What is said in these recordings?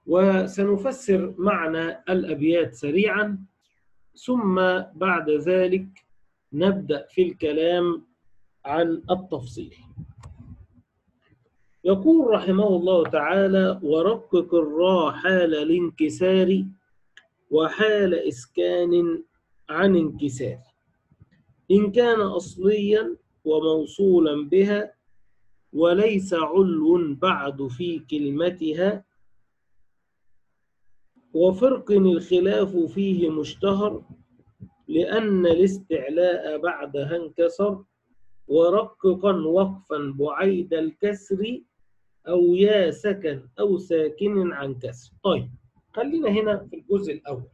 وسنفسر معنى الأبيات سريعا ثم بعد ذلك نبدأ في الكلام عن التفصيل يقول رحمه الله تعالى ورقق الراء حال الانكسار وحال إسكان عن انكسار إن كان أصليا وموصولا بها وليس علو بعد في كلمتها وفرق الخلاف فيه مشتهر لأن الاستعلاء بعدها انكسر ورققا وقفا بعيد الكسر أو يا سكن أو ساكن عن كسر طيب خلينا هنا في الجزء الأول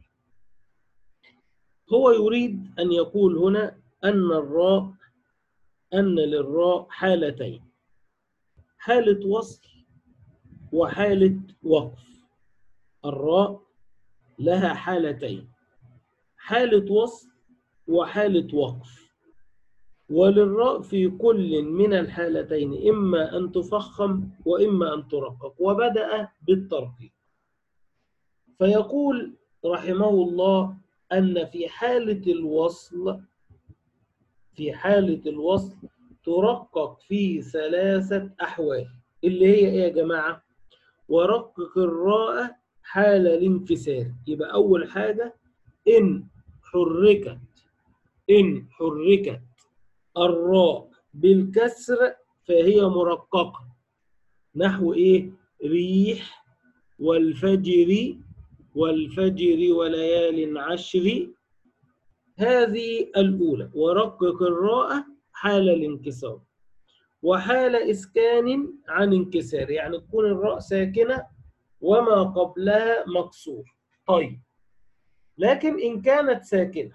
هو يريد أن يقول هنا أن الراء أن للراء حالتين حالة وصل وحالة وقف الراء لها حالتين حالة وصل وحالة وقف وللراء في كل من الحالتين إما أن تفخم وإما أن ترقق وبدأ بالترقيق فيقول رحمه الله أن في حالة الوصل في حالة الوصل ترقق في ثلاثة أحوال اللي هي إيه يا جماعة؟ ورقق الراء حال الانكسار يبقى أول حاجة إن حركت إن حركت الراء بالكسر فهي مرققة نحو إيه؟ ريح والفجر والفجر وليال عشر هذه الأولى ورقق الراء حال الانكسار وحال إسكان عن انكسار يعني تكون الراء ساكنة وما قبلها مكسور طيب لكن إن كانت ساكنة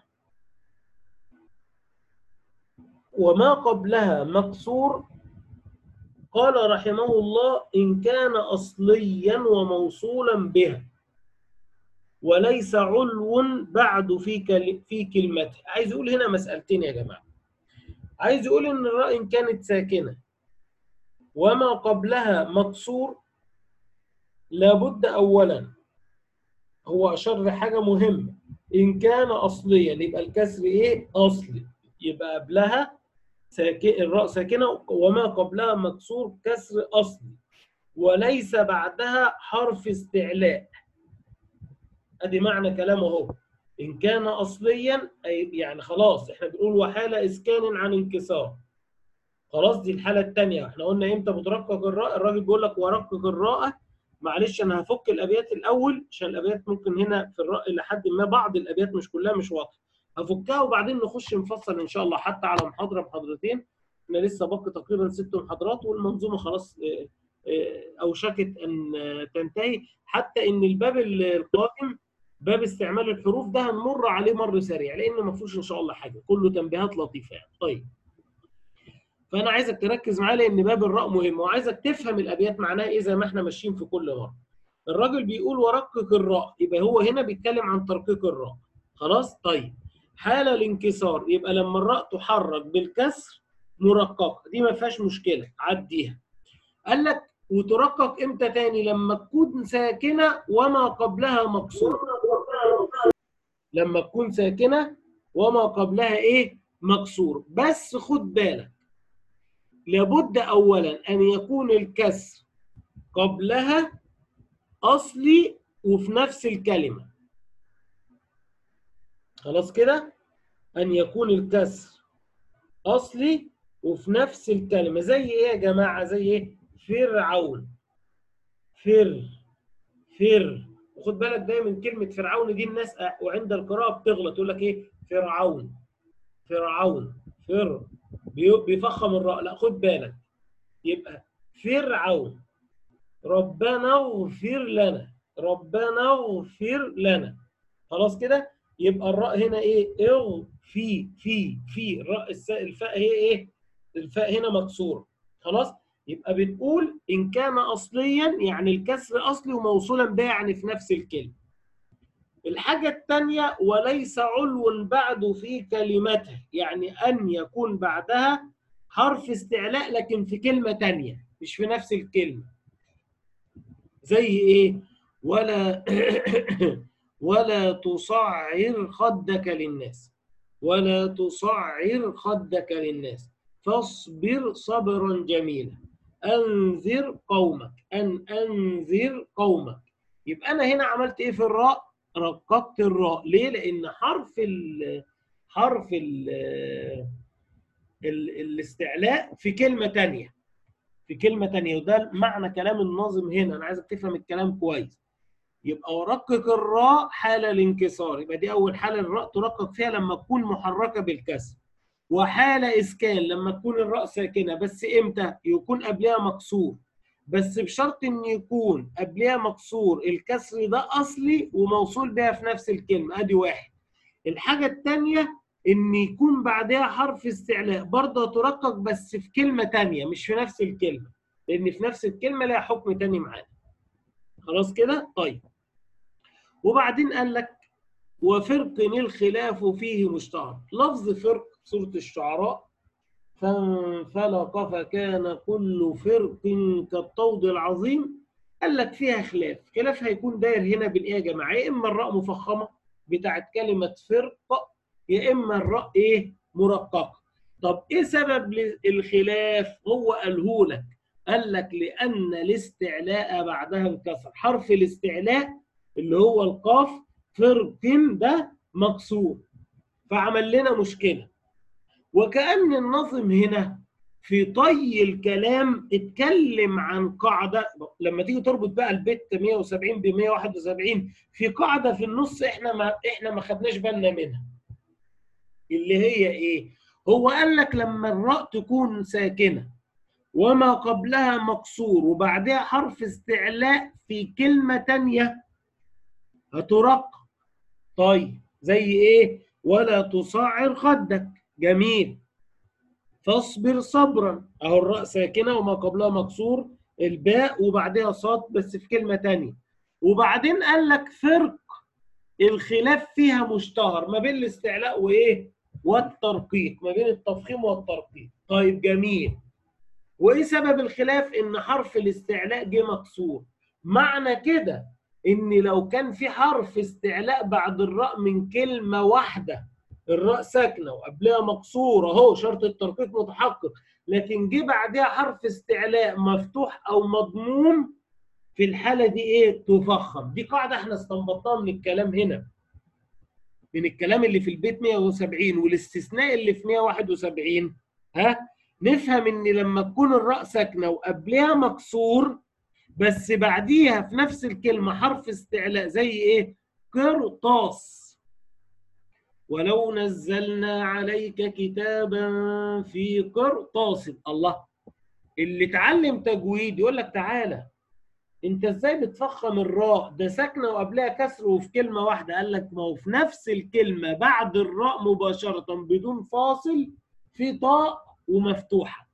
وما قبلها مكسور قال رحمه الله إن كان أصليا وموصولا بها وليس علو بعد في في كلمته عايز يقول هنا مسألتين يا جماعة عايز يقول إن الراء إن كانت ساكنة وما قبلها مكسور لابد أولا هو أشار لحاجة مهمة إن كان أصليا يبقى الكسر إيه؟ أصلي يبقى قبلها ساكن الراء ساكنة وما قبلها مكسور كسر أصلي وليس بعدها حرف استعلاء ادي معنى كلامه هو ان كان اصليا اي يعني خلاص احنا بنقول وحاله اسكان عن انكسار خلاص دي الحاله الثانيه احنا قلنا امتى بترقق الراء الراجل بيقول لك ورقق الراء معلش انا هفك الابيات الاول عشان الابيات ممكن هنا في الراء لحد ما بعض الابيات مش كلها مش واضحه هفكها وبعدين نخش نفصل ان شاء الله حتى على محاضره محاضرتين احنا لسه باقي تقريبا ست محاضرات والمنظومه خلاص اوشكت ان تنتهي حتى ان الباب القادم باب استعمال الحروف ده هنمر عليه مر سريع لان ما فيهوش ان شاء الله حاجه كله تنبيهات لطيفه يعني طيب فانا عايزك تركز معايا لان باب الراء مهم وعايزك تفهم الابيات معناها ايه زي ما احنا ماشيين في كل مره الراجل بيقول ورقق الراء يبقى هو هنا بيتكلم عن ترقيق الراء خلاص طيب حال الانكسار يبقى لما الراء تحرك بالكسر مرققه دي ما فيهاش مشكله عديها قال لك وترقق امتى تاني لما تكون ساكنه وما قبلها مكسور لما تكون ساكنه وما قبلها ايه مكسور بس خد بالك لابد اولا ان يكون الكسر قبلها اصلي وفي نفس الكلمه خلاص كده ان يكون الكسر اصلي وفي نفس الكلمه زي ايه يا جماعه زي ايه فرعون فر فر وخد بالك دايما كلمه فرعون دي الناس وعند القراءه بتغلط يقول لك ايه فرعون فرعون فر بيفخم الراء لا خد بالك يبقى فرعون ربنا اغفر لنا ربنا اغفر لنا خلاص كده يبقى الراء هنا ايه اغ في في في الراء الفاء هي ايه الفاء هنا مكسوره خلاص يبقى بتقول ان كان اصليا يعني الكسر اصلي وموصولا به يعني في نفس الكلمه الحاجة الثانية وليس علو بعد في كلمته يعني أن يكون بعدها حرف استعلاء لكن في كلمة تانية مش في نفس الكلمة زي إيه؟ ولا ولا تصعر خدك للناس ولا تصعر خدك للناس فاصبر صبرا جميلا انذر قومك ان انذر قومك يبقى انا هنا عملت ايه في الراء رققت الراء ليه لان حرف ال حرف ال ال الاستعلاء في كلمه تانية في كلمه تانية وده معنى كلام الناظم هنا انا عايزك تفهم الكلام كويس يبقى ورقق الراء حال الانكسار يبقى دي اول حاله الراء ترقق فيها لما تكون محركه بالكسر وحال اسكان لما تكون الراء ساكنه بس امتى يكون قبلها مكسور بس بشرط ان يكون قبلها مكسور الكسر ده اصلي وموصول بها في نفس الكلمه ادي واحد الحاجه الثانيه ان يكون بعدها حرف استعلاء برضه ترقق بس في كلمه ثانيه مش في نفس الكلمه لان في نفس الكلمه لها حكم ثاني معانا خلاص كده طيب وبعدين قال لك وفرق الخلاف فيه مشتهر لفظ فرق سورة الشعراء فانفلق فكان كل فرق كالطود العظيم قال لك فيها خلاف خلاف هيكون داير هنا بالايه يا جماعه يا اما الراء مفخمه بتاعت كلمه فرق يا اما الراء ايه مرققه طب ايه سبب الخلاف هو قاله لك قال لك لان الاستعلاء بعدها انكسر حرف الاستعلاء اللي هو القاف فرق ده مكسور فعمل لنا مشكله وكأن النظم هنا في طي الكلام اتكلم عن قاعدة لما تيجي تربط بقى البيت 170 ب 171 في قاعدة في النص احنا ما احنا ما خدناش بالنا منها اللي هي ايه؟ هو قال لك لما الراء تكون ساكنة وما قبلها مكسور وبعدها حرف استعلاء في كلمة تانية هترق طيب زي ايه؟ ولا تصعر خدك جميل فاصبر صبرا اهو الراء ساكنه وما قبلها مكسور الباء وبعدها صاد بس في كلمه ثانيه وبعدين قال لك فرق الخلاف فيها مشتهر ما بين الاستعلاء وايه والترقيق ما بين التفخيم والترقيق طيب جميل وايه سبب الخلاف ان حرف الاستعلاء جه مكسور معنى كده ان لو كان في حرف استعلاء بعد الراء من كلمه واحده الراء ساكنه وقبلها مكسور اهو شرط الترقيق متحقق لكن جه بعدها حرف استعلاء مفتوح او مضموم في الحاله دي ايه تفخم دي قاعده احنا استنبطناها من الكلام هنا من الكلام اللي في البيت 170 والاستثناء اللي في 171 ها نفهم ان لما تكون الراء ساكنه وقبلها مكسور بس بعديها في نفس الكلمه حرف استعلاء زي ايه قرطاس ولو نزلنا عليك كتابا في قرطاس الله اللي اتعلم تجويد يقول لك تعالى انت ازاي بتفخم الراء ده ساكنه وقبلها كسر وفي كلمه واحده قال لك ما هو في نفس الكلمه بعد الراء مباشره بدون فاصل في طاء ومفتوحه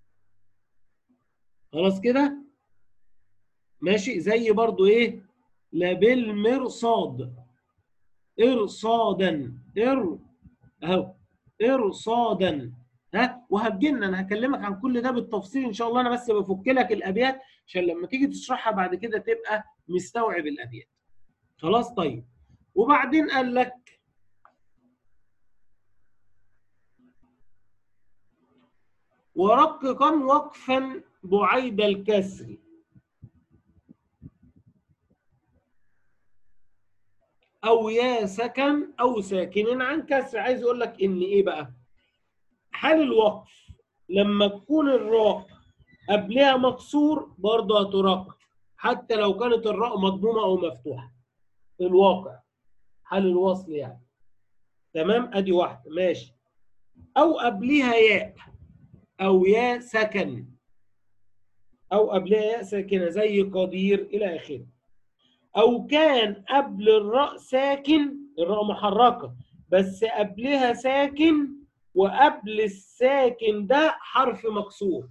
خلاص كده ماشي زي برضو ايه لا بالمرصاد ارصادا ار اهو ارصادا ها وهتجن انا هكلمك عن كل ده بالتفصيل ان شاء الله انا بس بفك لك الابيات عشان لما تيجي تشرحها بعد كده تبقى مستوعب الابيات خلاص طيب وبعدين قال لك ورققا وقفا بعيد الكسر او يا سكن او ساكن عن كسر عايز يقول لك ان ايه بقى حال الوقف لما تكون الراء قبلها مكسور برضه هترقق حتى لو كانت الراء مضمومه او مفتوحه في الواقع حال الوصل يعني تمام ادي واحده ماشي او قبلها ياء او يا سكن او قبلها ياء ساكنه زي قدير الى اخره او كان قبل الراء ساكن الراء محركه بس قبلها ساكن وقبل الساكن ده حرف مكسور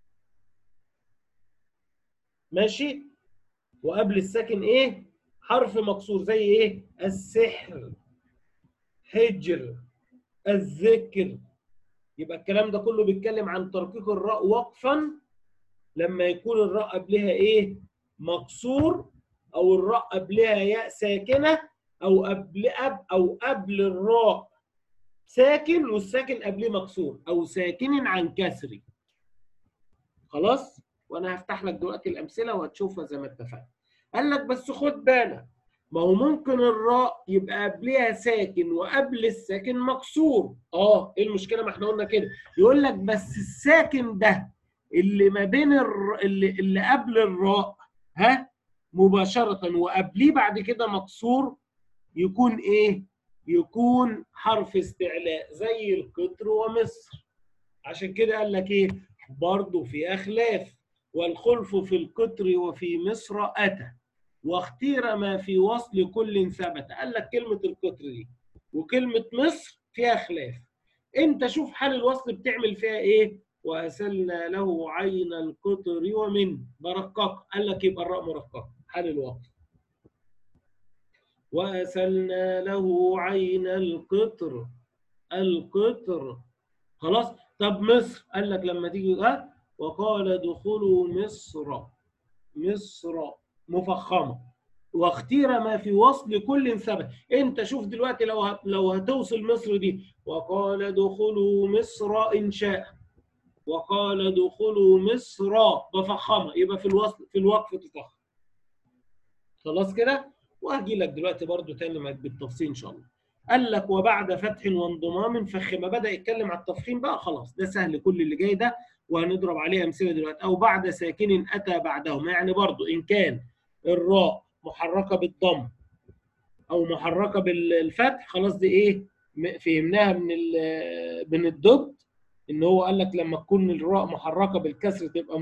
ماشي وقبل الساكن ايه حرف مكسور زي ايه السحر حجر الذكر يبقى الكلام ده كله بيتكلم عن ترقيق الراء وقفا لما يكون الراء قبلها ايه مكسور او الراء قبلها ياء ساكنه او قبل اب او قبل الراء ساكن والساكن قبليه مكسور او ساكن عن كسري خلاص وانا هفتح لك دلوقتي الامثله وهتشوفها زي ما اتفقنا قال لك بس خد بالك ما هو ممكن الراء يبقى قبلها ساكن وقبل الساكن مكسور اه ايه المشكله ما احنا قلنا كده يقول لك بس الساكن ده اللي ما بين الر... اللي, اللي قبل الراء ها مباشره وقبليه بعد كده مكسور يكون ايه يكون حرف استعلاء زي القطر ومصر عشان كده قال لك ايه برضه في اخلاف والخلف في القطر وفي مصر اتى واختير ما في وصل كل ثبت قال لك كلمه القطر دي وكلمه مصر فيها خلاف انت شوف حال الوصل بتعمل فيها ايه واسلنا له عين القطر ومن مرقق قال لك يبقى الراء مرقق حال الوقف وأسلنا له عين القطر القطر خلاص طب مصر قال لك لما تيجي ها وقال ادخلوا مصر مصر مفخمه واختير ما في وصل كل ثبت انت شوف دلوقتي لو هت لو هتوصل مصر دي وقال ادخلوا مصر ان شاء وقال ادخلوا مصر مفخمه يبقى في الوصل في الوقف تفخم خلاص كده وهجي لك دلوقتي برضو تاني بالتفصيل ان شاء الله قال لك وبعد فتح وانضمام فخم بدا يتكلم على التفخيم بقى خلاص ده سهل كل اللي جاي ده وهنضرب عليه امثله دلوقتي او بعد ساكن اتى بعدهما يعني برضو ان كان الراء محركه بالضم او محركه بالفتح خلاص دي ايه فهمناها من من الضد ان هو قال لك لما تكون الراء محركه بالكسر تبقى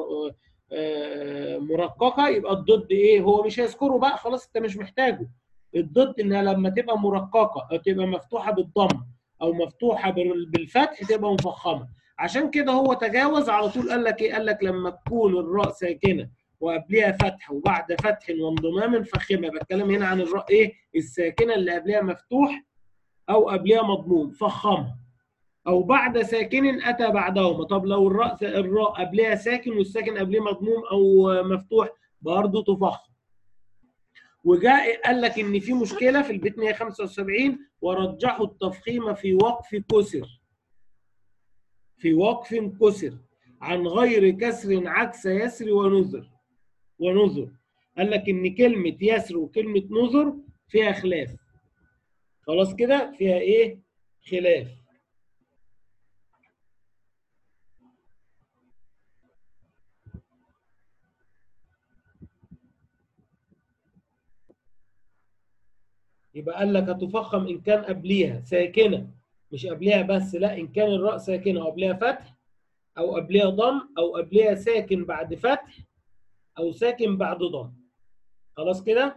مرققه يبقى الضد ايه هو مش هيذكره بقى خلاص انت مش محتاجه الضد انها لما تبقى مرققه او تبقى مفتوحه بالضم او مفتوحه بالفتح تبقى مفخمه عشان كده هو تجاوز على طول قال لك ايه قال لك لما تكون الراء ساكنه وقبلها فتح وبعد فتح وانضمام فخمه بتكلم هنا عن الراء ايه الساكنه اللي قبلها مفتوح او قبلها مضموم فخمه او بعد ساكن اتى بعدهما طب لو الراء الراء قبلها ساكن والساكن قبليه مضموم او مفتوح برضه تفخم وجاء قال لك ان في مشكله في البيت 175 ورجحوا التفخيم في وقف كسر في وقف كسر عن غير كسر عكس يسر ونذر ونذر قال لك ان كلمه يسر وكلمه نذر فيها خلاف خلاص كده فيها ايه خلاف يبقى قال لك هتفخم ان كان قبليها ساكنه مش قبليها بس لا ان كان الراء ساكنه وقبليها فتح او قبليها ضم او قبليها ساكن بعد فتح او ساكن بعد ضم خلاص كده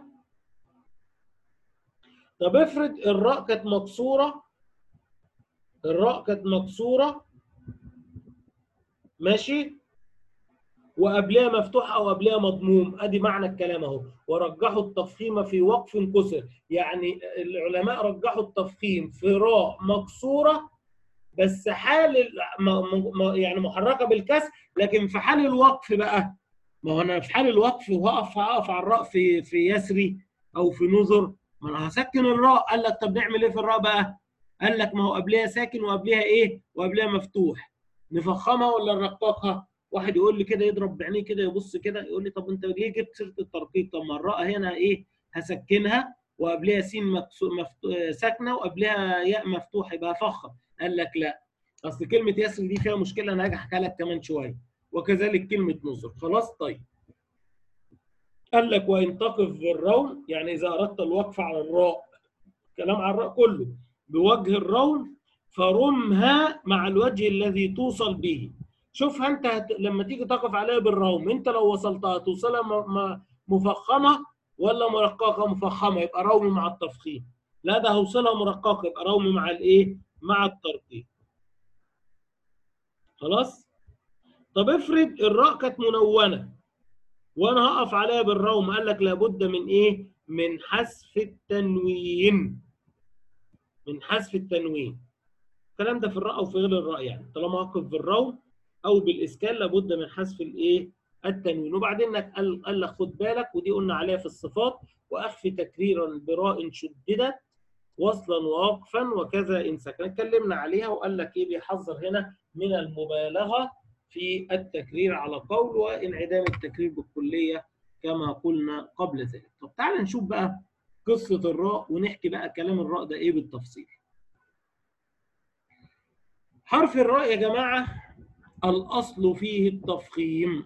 طب افرض الراء كانت مكسوره الراء كانت مكسوره ماشي وقبلها مفتوح او قبلها مضموم ادي معنى الكلام اهو ورجحوا التفخيم في وقف كسر يعني العلماء رجحوا التفخيم في راء مكسوره بس حال يعني محركه بالكسر لكن في حال الوقف بقى ما هو انا في حال الوقف وهقف هقف على الراء في في يسري او في نذر ما انا هسكن الراء قال لك طب نعمل ايه في الراء بقى؟ قال لك ما هو قبلها ساكن وقبلها ايه؟ وقبلها مفتوح نفخمها ولا نرققها؟ واحد يقول لي كده يضرب بعينيه كده يبص كده يقول لي طب انت ليه جبت سيره الترقيق؟ طب ما الراء هنا ايه؟ هسكنها وقبلها سين مفتو... ساكنه وقبلها ياء مفتوح يبقى فخم قال لك لا اصل كلمه يسر دي فيها مشكله انا هاجي احكي لك كمان شويه وكذلك كلمه نذر خلاص طيب قال لك وان تقف بالرون يعني اذا اردت الوقف على الراء كلام على الراء كله بوجه الرون فرمها مع الوجه الذي توصل به شوفها انت هت... لما تيجي تقف عليها بالروم انت لو وصلتها توصلها م... م... مفخمه ولا مرققه مفخمه يبقى روم مع التفخيم لا ده هوصلها مرققه يبقى روم مع الايه مع الترقيق خلاص طب افرض الراء كانت منونه وانا هقف عليها بالروم قال لك لابد من ايه من حذف التنوين من حذف التنوين الكلام ده في الراء او في غير الراء يعني طالما هقف بالروم او بالاسكان لابد من حذف الايه التنوين وبعدين قال قال لك خد بالك ودي قلنا عليها في الصفات واخفي تكريرا براء شددت وصلا ووقفا وكذا ان سكن اتكلمنا عليها وقال لك ايه بيحذر هنا من المبالغه في التكرير على قول وانعدام التكرير بالكليه كما قلنا قبل ذلك. طب تعال نشوف بقى قصه الراء ونحكي بقى كلام الراء ده ايه بالتفصيل. حرف الراء يا جماعه الاصل فيه التفخيم.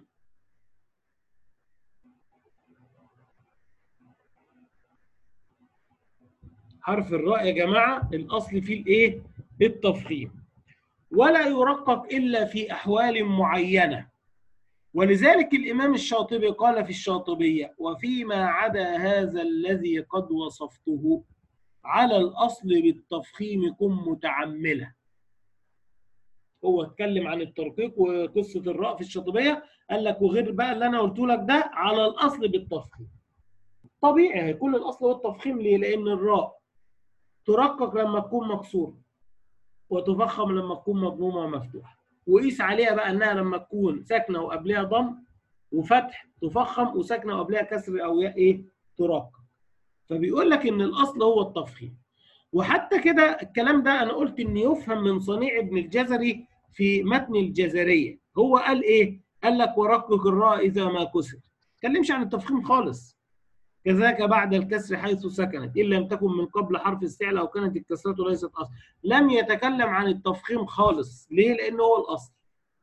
حرف الراء يا جماعه الاصل فيه الايه؟ التفخيم. ولا يرقق الا في احوال معينه. ولذلك الامام الشاطبي قال في الشاطبيه وفيما عدا هذا الذي قد وصفته على الاصل بالتفخيم كن متعمله. هو اتكلم عن الترقيق وقصه الراء في الشاطبيه قال لك وغير بقى اللي انا قلته لك ده على الاصل بالتفخيم. طبيعي هيكون الاصل هو التفخيم ليه؟ لان الراء ترقق لما تكون مكسوره وتفخم لما تكون مضمومه ومفتوحه وقيس عليها بقى انها لما تكون ساكنه وقبلها ضم وفتح تفخم وساكنه وقبلها كسر او ياء ايه ترقق فبيقول لك ان الاصل هو التفخيم وحتى كده الكلام ده انا قلت ان يفهم من صنيع ابن الجزري في متن الجزريه هو قال ايه قال لك ورقق الراء اذا ما كسر اتكلمش عن التفخيم خالص كذاك بعد الكسر حيث سكنت إن لم تكن من قبل حرف استعلاء أو كانت الكسرة ليست أصل لم يتكلم عن التفخيم خالص ليه؟ لأنه هو الأصل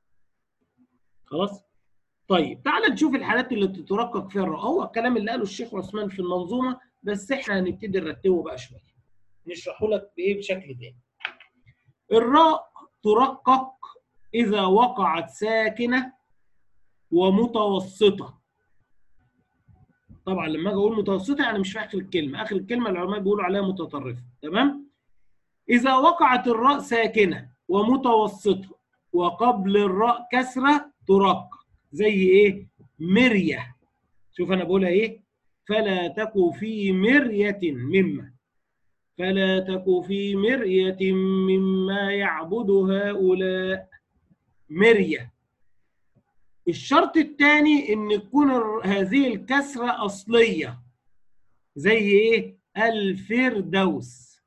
خلاص؟ طيب تعال نشوف الحالات اللي تترقق فيها الراء هو الكلام اللي قاله الشيخ عثمان في المنظومة بس احنا هنبتدي نرتبه بقى شوية نشرحه لك بإيه بشكل تاني الراء ترقق إذا وقعت ساكنة ومتوسطة طبعا لما اجي اقول متوسطه يعني مش في اخر الكلمه اخر الكلمه العلماء بيقولوا عليها متطرفه تمام اذا وقعت الراء ساكنه ومتوسطه وقبل الراء كسره ترقق زي ايه مريه شوف انا بقولها ايه فلا تك في مريه مما فلا تك في مريه مما يعبد هؤلاء مريه الشرط الثاني ان تكون هذه الكسره اصليه زي ايه الفردوس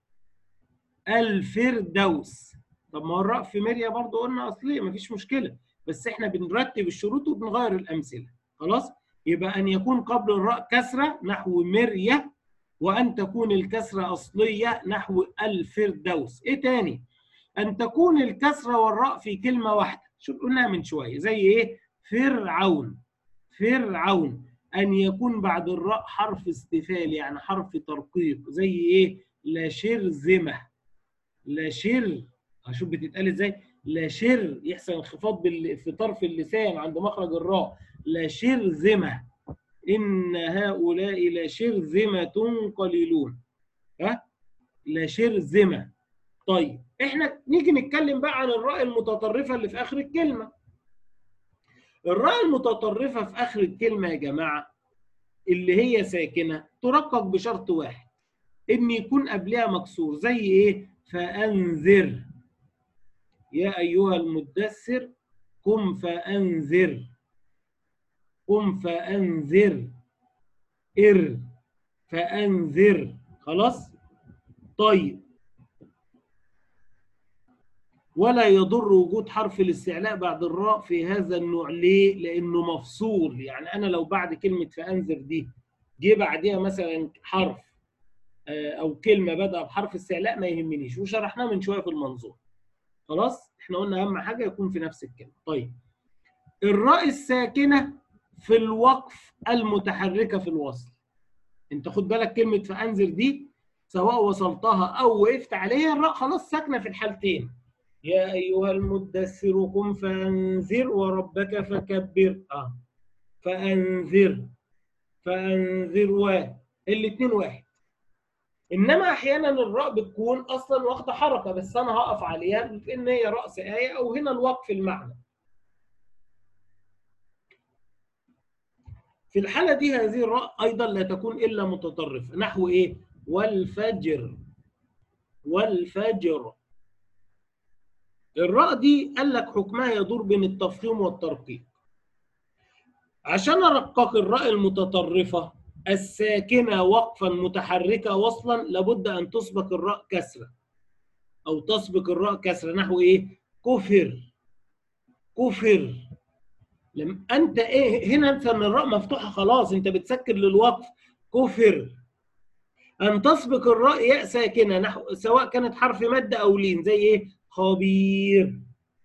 الفردوس طب ما هو الراء في مريا برضه قلنا اصليه مفيش مشكله بس احنا بنرتب الشروط وبنغير الامثله خلاص يبقى ان يكون قبل الراء كسره نحو مريا وان تكون الكسره اصليه نحو الفردوس ايه تاني ان تكون الكسره والراء في كلمه واحده شو قلناها من شويه زي ايه فرعون فرعون أن يكون بعد الراء حرف استفال يعني حرف ترقيق زي إيه؟ لشرذمة لشر هشوف بتتقال إزاي؟ لشر يحصل انخفاض بال... في طرف اللسان عند مخرج الراء لشرذمة إن هؤلاء لشرذمة قليلون ها؟ لشرذمة طيب احنا نيجي نتكلم بقى عن الراء المتطرفة اللي في آخر الكلمة الراء المتطرفة في آخر الكلمة يا جماعة اللي هي ساكنة ترقق بشرط واحد إن يكون قبلها مكسور زي إيه؟ فأنذر يا أيها المدثر قم فأنذر قم فأنذر إر فأنذر خلاص؟ طيب ولا يضر وجود حرف الاستعلاء بعد الراء في هذا النوع ليه؟ لأنه مفصول يعني أنا لو بعد كلمة فأنذر دي جه بعديها مثلا حرف أو كلمة بدأ بحرف استعلاء ما يهمنيش وشرحناه من شوية في المنظور خلاص؟ احنا قلنا أهم حاجة يكون في نفس الكلمة طيب الراء الساكنة في الوقف المتحركة في الوصل انت خد بالك كلمة فأنذر دي سواء وصلتها أو وقفت عليها الراء خلاص ساكنة في الحالتين يا أيها المدثر قم فأنذر وربك فكبر آه. فأنذر فأنذر و الاثنين واحد إنما أحيانا الراء بتكون أصلا واخدة حركة بس أنا هقف عليها في إن هي رأس آية أو هنا الوقف المعنى في الحالة دي هذه الراء أيضا لا تكون إلا متطرفة نحو إيه؟ والفجر والفجر الراء دي قال لك حكمها يدور بين التفخيم والترقيق عشان ارقق الراء المتطرفه الساكنه وقفا متحركه وصلا لابد ان تسبق الراء كسره او تسبق الراء كسره نحو ايه كفر كفر لما انت ايه هنا انت ان الراء مفتوحه خلاص انت بتسكر للوقف كفر ان تسبق الراء ياء ساكنه نحو سواء كانت حرف مد او لين زي ايه خبير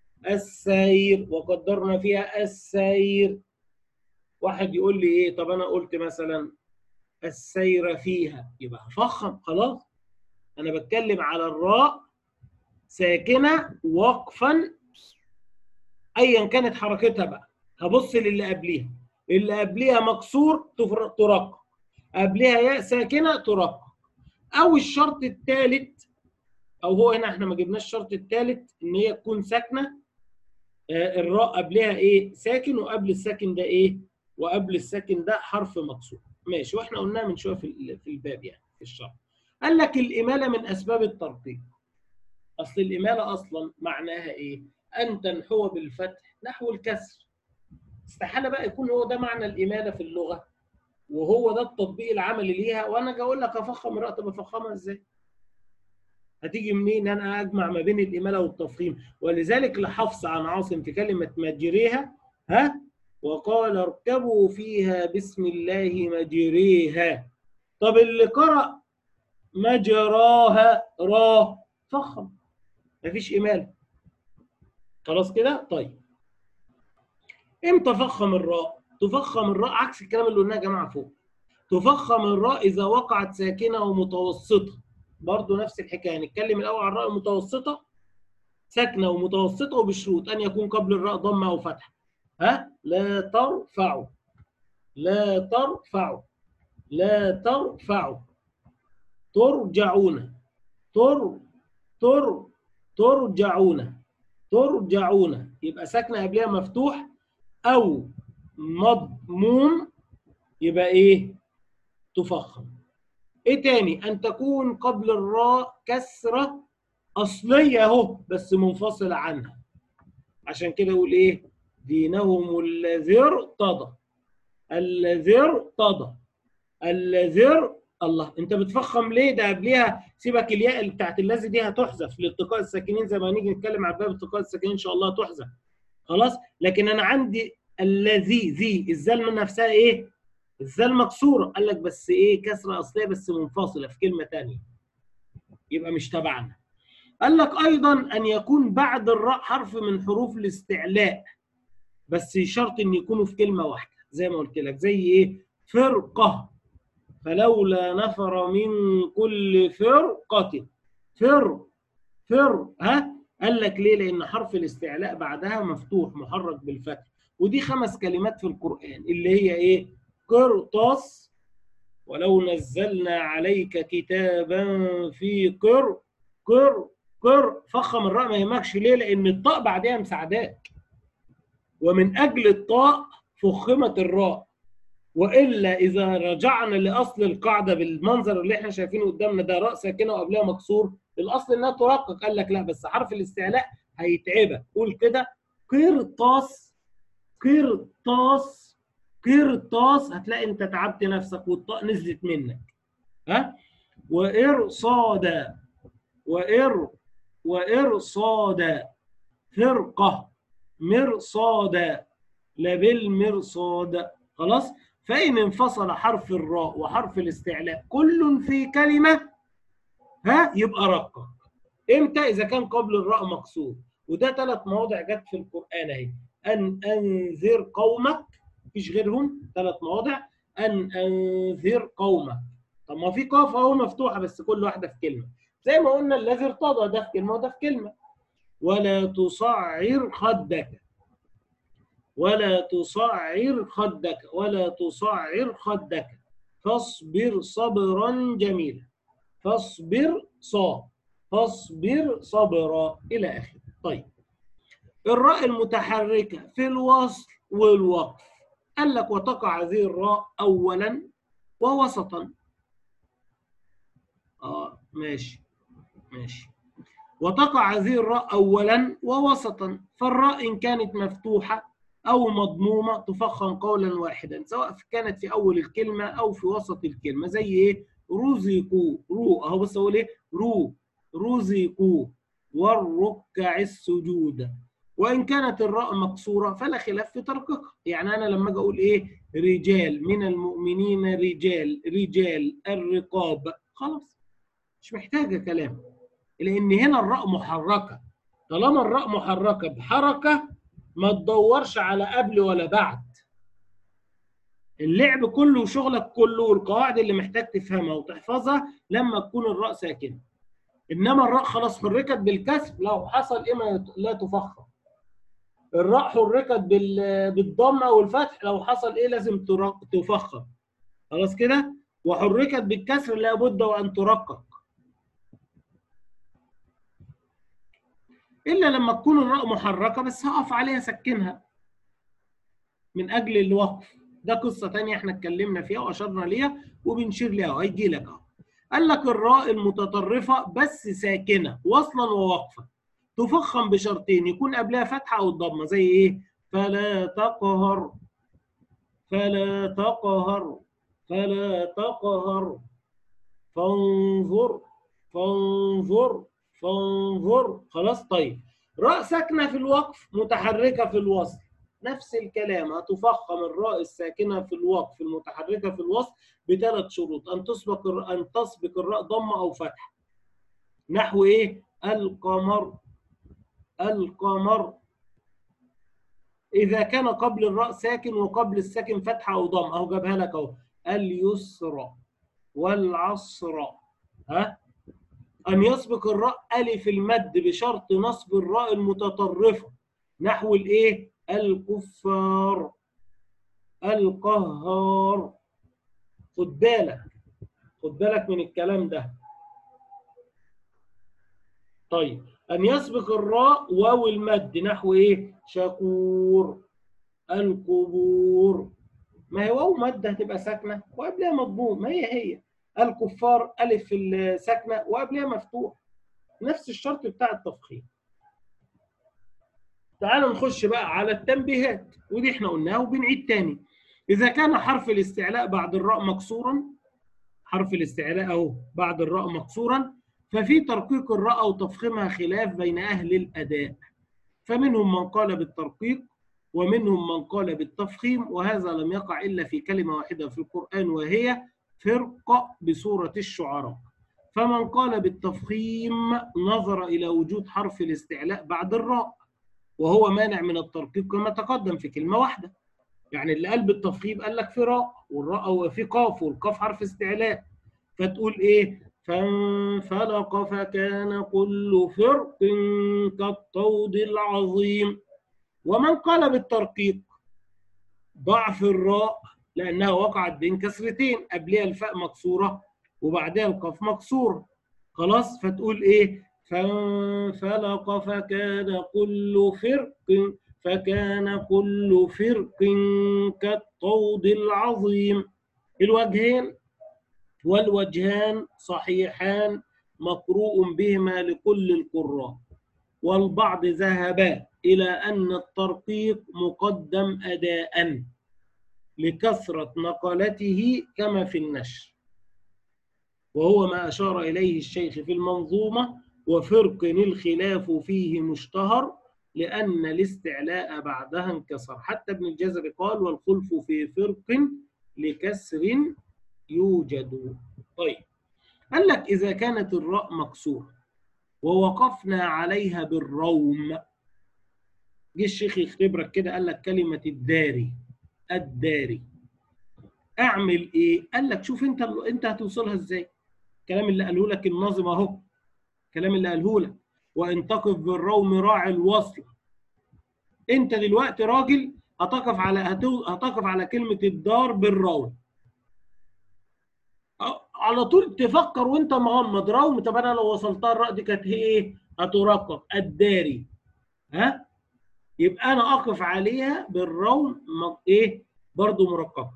السير وقدرنا فيها السير واحد يقول لي ايه طب انا قلت مثلا السير فيها يبقى هفخم خلاص انا بتكلم على الراء ساكنه وقفا ايا كانت حركتها بقى هبص للي قبليها اللي قبليها مكسور ترقق قبلها ياء ساكنه ترقق او الشرط الثالث او هو هنا احنا ما جبناش الشرط الثالث ان هي تكون ساكنه الراء قبلها ايه ساكن وقبل الساكن ده ايه وقبل الساكن ده حرف مكسور ماشي واحنا قلناها من شويه في في الباب يعني في الشرح قال لك الاماله من اسباب الترقيق اصل الاماله اصلا معناها ايه ان تنحو بالفتح نحو الكسر استحاله بقى يكون هو ده معنى الاماله في اللغه وهو ده التطبيق العملي ليها وانا اجي اقول لك افخم الراء طب افخمها ازاي هتيجي منين انا اجمع ما بين الاماله والتفخيم ولذلك لحفص عن عاصم في كلمه مجريها ها وقال اركبوا فيها بسم الله مجريها طب اللي قرأ مجراها را فخم مفيش إمالة خلاص كده طيب امتى فخم الراء تفخم الراء عكس الكلام اللي قلناه يا جماعه فوق تفخم الراء اذا وقعت ساكنه ومتوسطه برضه نفس الحكايه هنتكلم الاول عن الراء المتوسطه ساكنه ومتوسطه وبشروط ان يكون قبل الراء ضمه او فتحه ها لا ترفعوا لا ترفعوا لا ترفعوا ترجعون تر تر ترجعون ترجعون يبقى ساكنه قبلها مفتوح او مضموم يبقى ايه تفخم ايه تاني ان تكون قبل الراء كسره اصليه اهو بس منفصله عنها عشان كده يقول ايه دينهم الذي ارتضى الذي ارتضى الذي الله انت بتفخم ليه ده قبلها سيبك الياء بتاعت الذي دي هتحذف لالتقاء الساكنين زي ما هنيجي نتكلم عن باب التقاء الساكنين ان شاء الله تحذف خلاص لكن انا عندي الذي ذي الزال نفسها ايه الزال مكسوره قال لك بس ايه كسره اصليه بس منفصله في كلمه ثانيه يبقى مش تبعنا قال لك ايضا ان يكون بعد الراء حرف من حروف الاستعلاء بس شرط ان يكونوا في كلمه واحده زي ما قلت لك زي ايه فرقه فلولا نفر من كل فرقه فر فر ها قال لك ليه لان حرف الاستعلاء بعدها مفتوح محرك بالفتح ودي خمس كلمات في القران اللي هي ايه قرطاس ولو نزلنا عليك كتابا في قر قر قر فخم الراء ما يهمكش ليه لان الطاء بعدها مساعداك ومن اجل الطاء فخمت الراء والا اذا رجعنا لاصل القاعده بالمنظر اللي احنا شايفينه قدامنا ده راء ساكنه وقبلها مكسور الاصل انها ترقق قال لك لا بس حرف الاستعلاء هيتعبك قول كده قرطاس قرطاس قرطاس هتلاقي انت تعبت نفسك والطاء نزلت منك ها وارصادا وإر وإرصادا فرقة مرصادا لبالمرصاد خلاص فإن انفصل حرف الراء وحرف الاستعلاء كل في كلمة ها يبقى رقة امتى إذا كان قبل الراء مكسور وده ثلاث مواضع جت في القرآن اهي أن أنذر قومك مفيش غيرهم ثلاث مواضع أن أنذر قومك طب ما في قاف اهو مفتوحة بس كل واحدة في كلمة زي ما قلنا الذي ارتضى ده في كلمة وده في كلمة ولا تصعر خدك ولا تصعر خدك ولا تصعر خدك فاصبر صبرا جميلا فاصبر صا فاصبر صبرا إلى آخره طيب الراء المتحركة في الوصل والوقف قال لك وتقع هذه الراء أولا ووسطا آه ماشي ماشي وتقع هذه الراء أولا ووسطا فالراء إن كانت مفتوحة أو مضمومة تفخم قولا واحدا سواء كانت في أول الكلمة أو في وسط الكلمة زي إيه؟ رزقوا رو أهو بس أقول إيه؟ رو رزقوا والركع السجود وإن كانت الراء مكسورة فلا خلاف في تركها يعني أنا لما أجي أقول إيه؟ رجال من المؤمنين رجال رجال الرقاب خلاص مش محتاجة كلام لأن هنا الراء محركة طالما الراء محركة بحركة ما تدورش على قبل ولا بعد اللعب كله وشغلك كله والقواعد اللي محتاج تفهمها وتحفظها لما تكون الراء ساكنه انما الراء خلاص حركت بالكسر لو حصل ايه ما لا تفخم الراء حركت بالضمه والفتح لو حصل ايه لازم تفخم خلاص كده وحركت بالكسر لابد وان ترقق الا لما تكون الراء محركه بس هقف عليها سكنها من اجل الوقف ده قصه ثانيه احنا اتكلمنا فيها واشرنا ليها وبنشير ليها وهيجي لك اهو قال لك الراء المتطرفه بس ساكنه وصلا ووقفا تفخم بشرطين يكون قبلها فتحه او ضمه زي ايه فلا تقهر فلا تقهر فلا تقهر فانظر فانظر فانظر خلاص طيب راء ساكنه في الوقف متحركه في الوصل نفس الكلام هتفخم الراء الساكنه في الوقف المتحركه في الوصل بثلاث شروط ان تسبق ان تسبق الراء ضمه او فتحه نحو ايه القمر القمر اذا كان قبل الراء ساكن وقبل الساكن فتحه او ضم اهو جابها لك اهو اليسر والعصر ها أن يسبق الراء ألف المد بشرط نصب الراء المتطرفة نحو الإيه؟ الكفار القهار خد بالك خد بالك من الكلام ده طيب أن يسبق الراء واو المد نحو إيه؟ شكور القبور ما هي واو مد هتبقى ساكنة وقبلها مضموم ما هي هي الكفار ألف الساكنة وقبلها مفتوح نفس الشرط بتاع التفخيم تعالوا نخش بقى على التنبيهات ودي احنا قلناها وبنعيد تاني إذا كان حرف الاستعلاء بعد الراء مكسورا حرف الاستعلاء أهو بعد الراء مكسورا ففي ترقيق الراء أو تفخيمها خلاف بين أهل الأداء فمنهم من قال بالترقيق ومنهم من قال بالتفخيم وهذا لم يقع إلا في كلمة واحدة في القرآن وهي فرقة بسورة الشعراء فمن قال بالتفخيم نظر إلى وجود حرف الاستعلاء بعد الراء وهو مانع من الترقيق كما تقدم في كلمة واحدة يعني اللي قال بالتفخيم قال لك في راء والراء وفي قاف والقاف حرف استعلاء فتقول ايه فانفلق فكان كل فرق كالطود العظيم ومن قال بالترقيق ضعف الراء لانها وقعت بين كسرتين قبلها الفاء مكسوره وبعدها القاف مكسوره خلاص فتقول ايه فانفلق فكان كل فرق فكان كل فرق كالطود العظيم الوجهين والوجهان صحيحان مقروء بهما لكل القراء والبعض ذهبا إلى أن الترقيق مقدم أداء لكثرة نقلته كما في النشر وهو ما أشار إليه الشيخ في المنظومة وفرق الخلاف فيه مشتهر لأن الاستعلاء بعدها انكسر حتى ابن الجزري قال والخلف في فرق لكسر يوجد طيب قال لك إذا كانت الراء مكسورة ووقفنا عليها بالروم جه الشيخ يختبرك كده قال لك كلمة الداري الداري اعمل ايه؟ قال لك شوف انت انت هتوصلها ازاي؟ الكلام اللي قاله لك الناظم اهو الكلام اللي قاله لك وان تقف بالروم راعي الوصل انت دلوقتي راجل هتقف على هتقف على كلمه الدار بالروم على طول تفكر وانت مغمض روم طب انا لو وصلتها الراء دي كانت هي ايه؟ هترقق الداري ها؟ يبقى انا اقف عليها بالروم ايه؟ برضه مرققه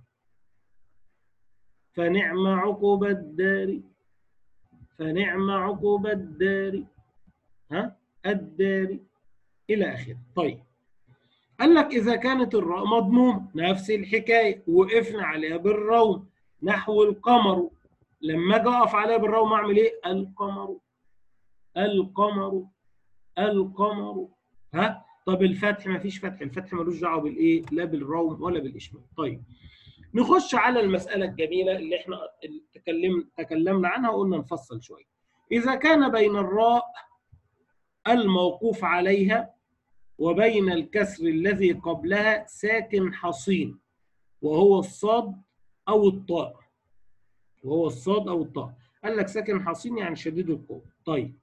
فنعم عقب الدار فنعم عقب الدار ها الدار الى اخره طيب قال لك إذا كانت الراء مضمومة نفس الحكاية وقفنا عليها بالروم نحو القمر لما اجي اقف عليها بالروم اعمل ايه؟ القمر القمر القمر ها طب الفتح ما فيش فتح الفتح ملوش دعوه بالايه؟ لا بالروم ولا بالاشمال طيب نخش على المساله الجميله اللي احنا تكلم تكلمنا عنها وقلنا نفصل شويه اذا كان بين الراء الموقوف عليها وبين الكسر الذي قبلها ساكن حصين وهو الصاد أو الطاء وهو الصاد أو الطاء قال لك ساكن حصين يعني شديد القوة طيب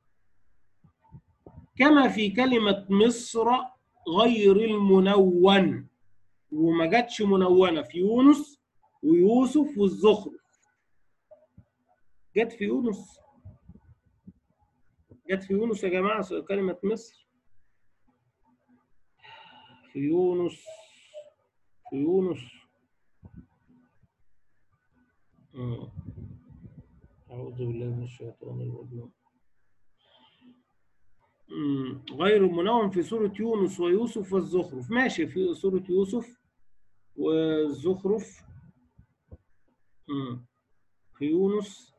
كما في كلمة مصر غير المنون وما جاتش منونة في يونس ويوسف والزخرف جت في يونس جت في يونس يا جماعة كلمة مصر في يونس في يونس أعوذ بالله من الشيطان الرجيم غير منون في سورة يونس ويوسف والزخرف ماشي في سورة يوسف والزخرف في يونس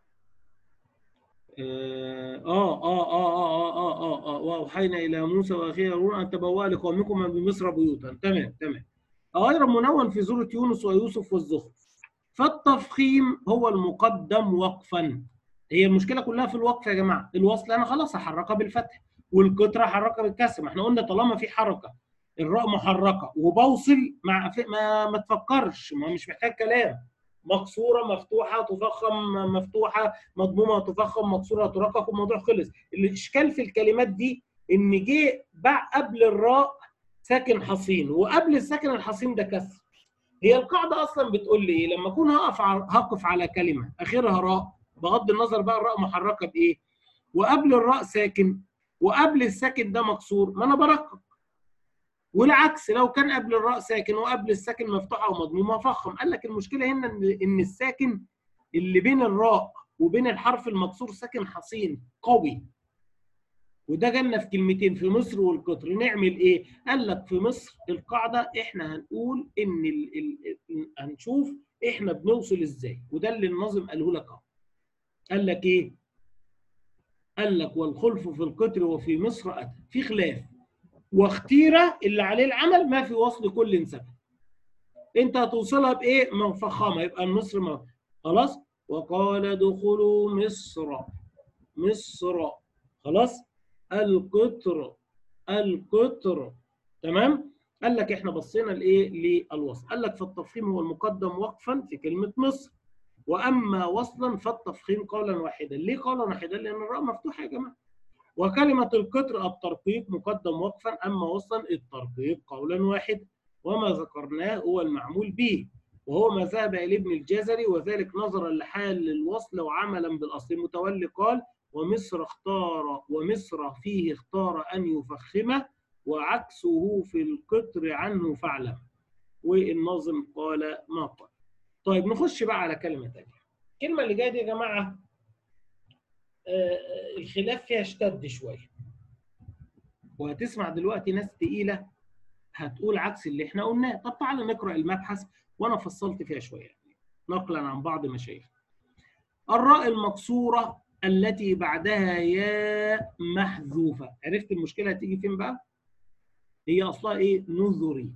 آه آه آه آه آه آه آه آه وأوحينا إلى موسى وأخيه هارون أن تبوأ لقومكما بمصر بيوتا تمام تمام غير منون في سورة يونس ويوسف والزخرف فالتفخيم هو المقدم وقفا هي المشكلة كلها في الوقف يا جماعة الوصل أنا خلاص هحركها بالفتح والكترة هحركها بالكسر ما احنا قلنا طالما في حركة الراء محركة وبوصل مع ما ما تفكرش ما مش محتاج كلام مكسوره مفتوحه تفخم مفتوحه مضمومه تفخم مكسوره ترقق الموضوع خلص الاشكال في الكلمات دي ان جه قبل الراء ساكن حصين وقبل الساكن الحصين ده كسر هي القاعده اصلا بتقول لي ايه لما اكون هقف هقف على كلمه اخرها راء بغض النظر بقى الراء محركه بايه وقبل الراء ساكن وقبل الساكن ده مكسور ما انا برقق والعكس لو كان قبل الراء ساكن وقبل الساكن مفتوحه او مضمومه فخم قال لك المشكله هنا ان الساكن اللي بين الراء وبين الحرف المكسور ساكن حصين قوي وده جالنا في كلمتين في مصر والقطر نعمل ايه قال لك في مصر القاعده احنا هنقول ان ال ال هنشوف احنا بنوصل ازاي وده اللي الناظم قاله لك اهو قال لك ايه قال لك والخلف في القطر وفي مصر اتى في خلاف واختيره اللي عليه العمل ما في وصل كل سبب انت هتوصلها بايه مفخمه يبقى مصر ما خلاص وقال دخلوا مصر مصر خلاص القطر القطر تمام قال لك احنا بصينا لايه للوصل قال لك فالتفخيم هو المقدم وقفا في كلمه مصر واما وصلا فالتفخيم قولا واحدا ليه قولا واحدا لان الراء مفتوحه يا جماعه وكلمة القطر الترقيق مقدم وقفا أما وصلا الترقيق قولا واحد وما ذكرناه هو المعمول به وهو ما ذهب إليه ابن الجزري وذلك نظرا لحال الوصل وعملا بالأصل المتولي قال ومصر اختار ومصر فيه اختار أن يفخمه وعكسه في القطر عنه فاعلم والناظم قال ما قال طيب نخش بقى على كلمة تانية الكلمة اللي جاية دي يا جماعة الخلاف فيها اشتد شويه وهتسمع دلوقتي ناس تقيله هتقول عكس اللي احنا قلناه طب تعالى نقرا المبحث وانا فصلت فيها شويه نقلا عن بعض مشايخ الراء المكسوره التي بعدها يا محذوفه عرفت المشكله هتيجي فين بقى هي اصلها ايه نذري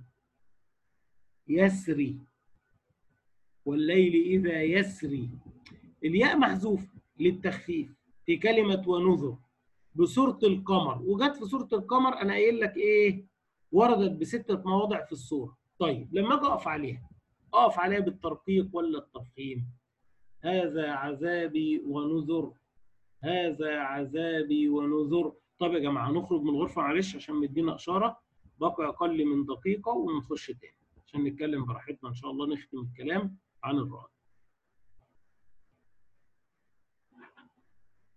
يسري والليل اذا يسري الياء محذوفه للتخفيف في كلمة ونذر بسورة القمر وجت في سورة القمر أنا قايل لك إيه وردت بستة مواضع في السورة طيب لما أجي أقف عليها أقف عليها بالترقيق ولا التفخيم هذا عذابي ونذر هذا عذابي ونذر طب يا جماعة نخرج من الغرفة معلش عشان مدينا إشارة بقى أقل من دقيقة ونخش تاني عشان نتكلم براحتنا إن شاء الله نختم الكلام عن الرأي